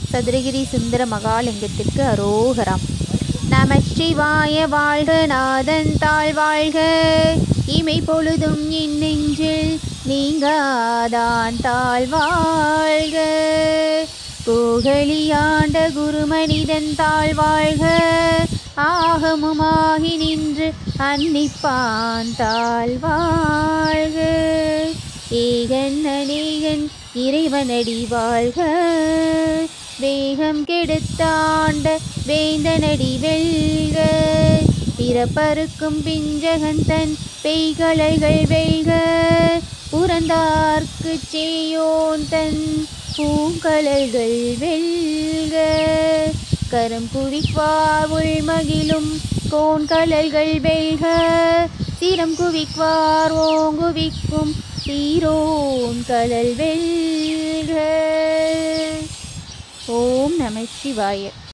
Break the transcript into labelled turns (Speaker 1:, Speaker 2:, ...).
Speaker 1: சதுரகிரி சுந்தர மகாலிங்கத்திற்கு அரோகரம் நமச்சிவாய வாழ்க நாதன் தாழ் வாழ்க இமை பொழுதும் என் நெஞ்சில் நீங்காதான் தாழ் வாழ்க புகழியாண்ட குருமனிதன் தாழ் வாழ்க ஆகமுமாகி நின்று அன்னிப்பான் தாழ் வாழ்க ஏகன் அநேகன் இறைவனடி வாழ்க வேகம் கெடுத்தாண்ட வேந்தனடி வெல்க பிறப்பருக்கும் பிஞ்சகன் தன் பெய்கழல்கள் வெல்க புறந்தார்க்கு சேயோன் தன் பூங்கழல்கள் வெல்க கரம் குவிக்வார் உள்மகிழும் கோண்கழல்கள் வெல்க சிரம் குவிக்வார் ஓங்குவிக்கும் சீரோன் கடல் வெல்க ஓம் நம சிவாய